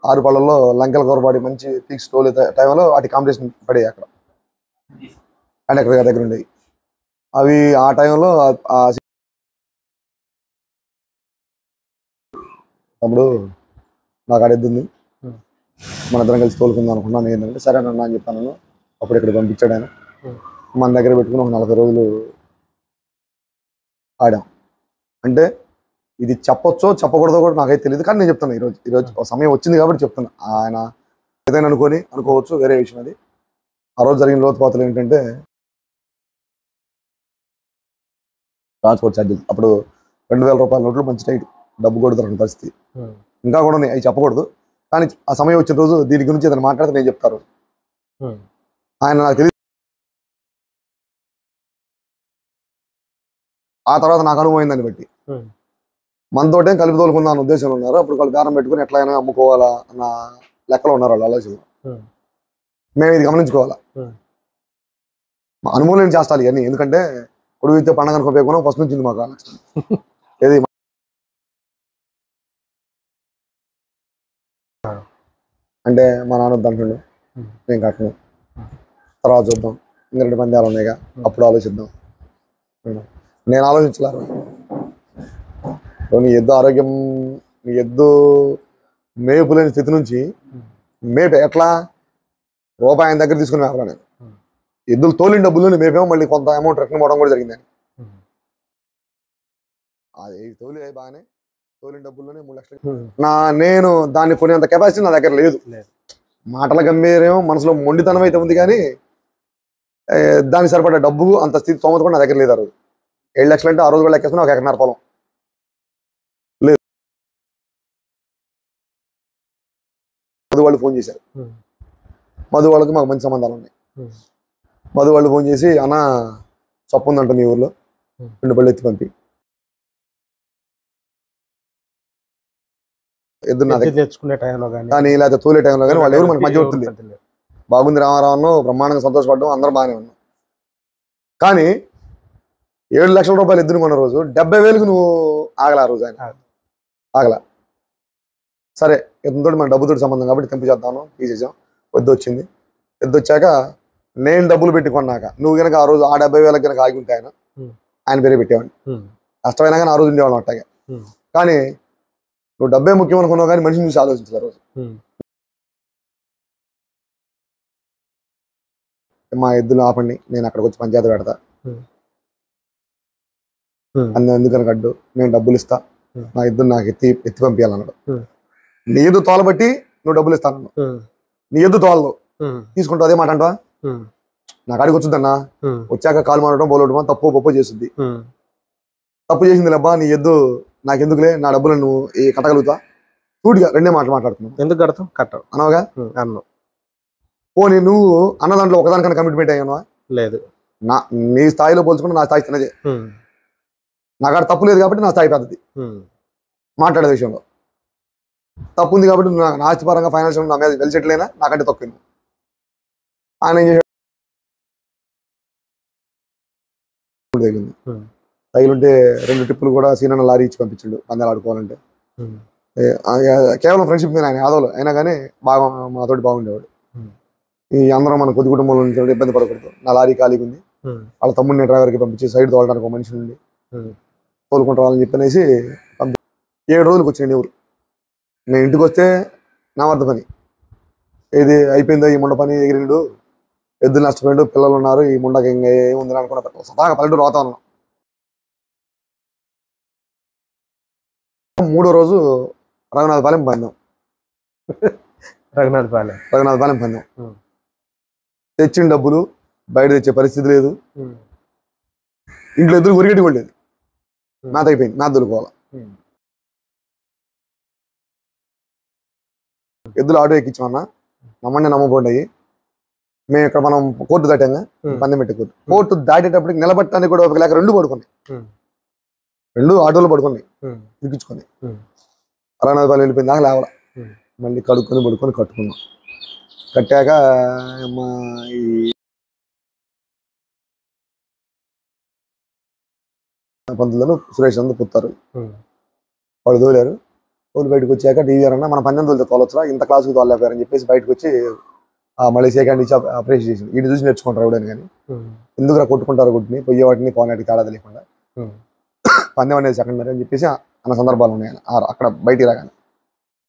ఆరు పళ్ళల్లో లంకెల కూరపాడి మంచి పీక్స్ టోల్ టైంలో వాటి కాంపిటీషన్ పడేవి అక్కడ అండ్ అక్కడ దగ్గర ఉండేవి అవి ఆ టైంలో ఆ- ఆ తమ్ముడు నాకు అడెద్దుంది Hmm. మన ఇద్దరం కలిసి తోలుకుందాం అనుకున్నాను ఏంటంటే సరే అన్న అని చెప్పాను అప్పుడు ఇక్కడ పంపించాడు ఆయన Hmm. మన దగ్గర పెట్టుకుని ఒక నలభై రోజులు ఆడాం అంటే ఇది చెప్పొచ్చో చెప్పకూడదో కూడా నాకైతే తెలియదు కానీ నేను చెప్తాను ఈరోజు ఈరోజు ఒక సమయం వచ్చింది కాబట్టి చెప్తున్నా ఆయన ఏదైనా అనుకొని అనుకోవచ్చు వేరే విషయం అది ఆ రోజు జరిగిన లోతుపాతులు ఏంటంటే ట్రాన్స్పోర్ట్ ఛార్జెస్ అప్పుడు రెండు వేల రూపాయల నోట్లు మంచి టైట్ డబ్బు కూడా దొరకని పరిస్థితి ఉమ్, ఇంకా కూడా ఉన్నాయి అవి చెప్పకూడదు కానీ ఆ సమయం వచ్చిన రోజు దీని గురించి ఏదైనా మాట్లాడితే నేను చెప్తారు ఉమ్, ఆయన నాకు తెలియదు ఆ తర్వాత నాకు అనుభవం దాన్ని బట్టి ఉమ్, మనతోటే కలిపి తోలుకుందాం అన్న ఉద్దేశంలో ఉన్నారు అప్పుడు వాళ్ళు బేరం పెట్టుకుని ఎట్లయినా అమ్ముకోవాలా అన్న లెక్కలో ఉన్నారు వాళ్ళు ఆలోచనలో ఉమ్, మేము ఇది గమనించుకోవాలా ఉమ్. మా అనుభవం లేని చేస్తాను ఇవన్నీ ఎందుకంటే కొడుకు ఇస్తే పండగ అనుకోకపోయినా ఫస్ట్ నుంచి ఉంది మాకు ఆ లక్షణం. ఏది అంటే మా నాన్న వద్దంటుండు ఉమ్. నేను కట్టను తర్వాత చూద్దాం ఇంకా రెండు పందాలు ఉన్నాయిగా అప్పుడు ఆలోచిద్దాం నేను ఆలోచించలేరు నీ ఎద్దు ఆరోగ్యం నీ ఎద్దు మేపు లేని స్థితి నుంచి మేపు ఎట్లా రూపాయి ఆయన దగ్గర తీసుకుని మేపలా నేను ఉమ్. ఎద్దులు తోలిన డబ్బులు మేపేమో మళ్ళీ కొంత అమౌంట్ రిటర్న్ పోవడం కూడా జరిగింది ఉమ్, అది తోలి బాగానే తోలిన డబ్బుల్లోనే మూడు లక్షలు ఉమ్, నా నేను దాన్ని కొనేంత కెపాసిటీ నా దగ్గర లేదు లేదు. మాటల గంభీర్యం మనసులో మొండితనం అయితే ఉంది కానీ ఏ, దానికి సరిపడా డబ్బు అంత స్థితి స్తోమత కూడా నా దగ్గర లేదు ఆ రోజు ఏడు లక్షలు అంటే ఆ రోజు కూడా లెక్కేస్తున్నా ఒక ఎకరన్నర పొలం లేదు మధు వాళ్ళు ఫోన్ చేశారు ఉమ్, మధు వాళ్ళకి మాకు మంచి సంబంధాలు ఉన్నాయి ఉమ్, మధు వాళ్ళు ఫోన్ చేసి అన్న చప్పు ఉందంట మీ ఊర్లో Hmm. రెండు బళ్ళు ఎత్తి పంపి ఎద్దు నా దగ్గర ఎత్తి తెచ్చుకునే టైంలో కానీ కానీ లేకపోతే తోలే టైంలో కానీ వాళ్ళు ఎవరు మనకు మధ్య వస్తుంది బాగుంది రామారావు బ్రహ్మాండంగా సంతోషపడ్డాం అందరం బాగానే ఉన్నాం కానీ ఏడు లక్షల రూపాయలు ఎద్దును కొన్న రోజు డెబ్బై వేలకు నువ్వు ఆగల ఆ రోజు ఆయన ఆగ. ఆగల సరే ఎద్దుతో మన డబ్బుతో సంబంధం కాబట్టి తెంపు చేద్దాను తీసేసాం వద్దు వచ్చింది ఎద్దు వచ్చాక నేను డబ్బులు పెట్టి కొన్నాక నువ్వు కనుక ఆ రోజు ఆ డెబ్బై వేలకు కనుక ఆగి ఉంటే ఆయన Hmm. ఆయన పేరే పెట్టేవాడిని కష్టమైనా కానీ ఆ రోజు ఉండేవాళ్ళం అట్టాగే Hmm. కానీ నువ్వు డబ్బే ముఖ్యం అనుకున్నావు కానీ మనిషిని చూసి ఆలోచించదు ఆ రోజు మా ఎద్దులు ఆపండి నేను అక్కడికి వచ్చి పంచాయతీ పెడతా అన్న ఎందుకని కడ్డు నేను డబ్బులు ఇస్తా Hmm. నా ఎద్దును నాకు ఎత్తి ఎత్తి పంపించాలన్నాడు Hmm. నీ ఎద్దు తోలబట్టి నువ్వు డబ్బులు ఇస్తాను నీ ఎద్దు తోలదు తీసుకుంటావు అదే మాట అంటావా నాకు అడిగి వచ్చుద్దన్నా వచ్చాక కాలు మారడం బోలవడం తప్పు పప్పు చేస్తుంది తప్పు చేసింది లేబ్బా నీ ఎద్దు నాకు ఎందుకులే నా డబ్బులు నువ్వు ఏ కట్టగలుగుతా సూటిగా రెండే మాటలు మాట్లాడుతున్నావు ఎందుకు కడతాం కట్టం అనవగా అన్నం పోనీ నువ్వు అన్న దాంట్లో ఒకదానికన్నా కమిట్మెంట్ అయ్యాను లేదు నా నీ స్థాయిలో పోల్చుకుంటే నా స్థాయి చిన్నదే నాకు అక్కడ తప్పు లేదు కాబట్టి నా స్థాయి పెద్దది మాట్లాడే విషయంలో తప్పు ఉంది కాబట్టి నా నా ఆస్తిపరంగా ఫైనాన్షియల్ నా మీద వెలిచెట్లైనా నాకంటే తక్కువ ఆయన ఏం చేశాడు తగిలింది Hmm. తగిలింటే రెండు ట్రిప్పులు కూడా సీనన్న లారీ ఇచ్చి పంపించిండు పందాలు ఆడుకోవాలంటే ఏ, ఆ, ఏ- కేవలం ఫ్రెండ్షిప్ మీద ఆయన యాదవులు అయినా కానీ బాగా మాతోటి బాగుండేవాడు Hmm. ఈ అందరం మన కొద్ది కుటుంబంలో నుంచి ఇబ్బంది పడకూడదు నా లారీ ఖాళీగా ఉంది వాళ్ళ తమ్ముడిని డ్రైవర్కి పంపించి సైడ్ తోలడానికి ఒక మనిషి నుండి Hmm. తోలుకుంటూ రావాలని చెప్పనేసి పంపి ఏడు రోజులకు వచ్చింది ఎవరు నేను ఇంటికి వస్తే నా వద్ద పని ఇది అయిపోయిందో ఈ ముండ పని ఎగిరిండు ఎద్దులు నష్టపోయిండు పిల్లలు ఉన్నారు ఈ ముండకి ఇంకా ఏముంది అనుకున్న సదాగా పల్లెటూరు వాతావరణం మూడో రోజు రఘునాథ్ పాలెం పందాం రఘునాథ్ పాలెం రఘునాథ్ పాలెం పందాం Hmm. తెచ్చిన డబ్బులు బయట తెచ్చే పరిస్థితి లేదు ఇంట్లో ఎదురు ఉరిగేటి కూడా లేదు మేత అయిపోయింది మేత దొరుకోవాలి ఎద్దులు ఆటో ఎక్కించామన్నా నమ్మండి నమ్మబోండి అయ్యి మేము ఇక్కడ మనం కోర్టు దాటాంగా Hmm. పందెం పెట్టే కోర్టు కోర్టు దాటేటప్పటికి నిలబట్టడానికి కూడా ఒక లేక రెండు పడుకున్నాయి Hmm. రెండు ఆటోలు పడుకున్నాయి ఇరికించుకొని Hmm. అరవై రూపాయలు వెళ్ళిపోయింది దాకా లేవాల Hmm. మళ్ళీ కడుక్కొని పడుకొని కట్టుకున్నాం కట్టాక మా ఈ పంతులను సురేష్ అంతా పుత్తారు వాళ్ళు తోలారు తోలు బయటకు వచ్చాక టీవీ అన్న మన పందెం తోలితే తోలొచ్చురా ఇంత క్లాసుకు తోలేపారని చెప్పేసి బయటకు వచ్చి ఆ మళ్ళీ సెకండ్ ఇచ్చి అప్రిషియేట్ చేసింది వీటిని చూసి నేర్చుకుంటారు ఎవడని కానీ ఉమ్. ఎందుకురా కొట్టుకుంటారు గుడ్ని పొయ్యే వాటిని పోనాటికి తేడా తెలియకుండా ఉమ్. పందెం అనేది సెకండరీ అని చెప్పేసి అన్న సందర్భాలు ఉన్నాయి ఆ- అక్కడ బయటికి రాగానే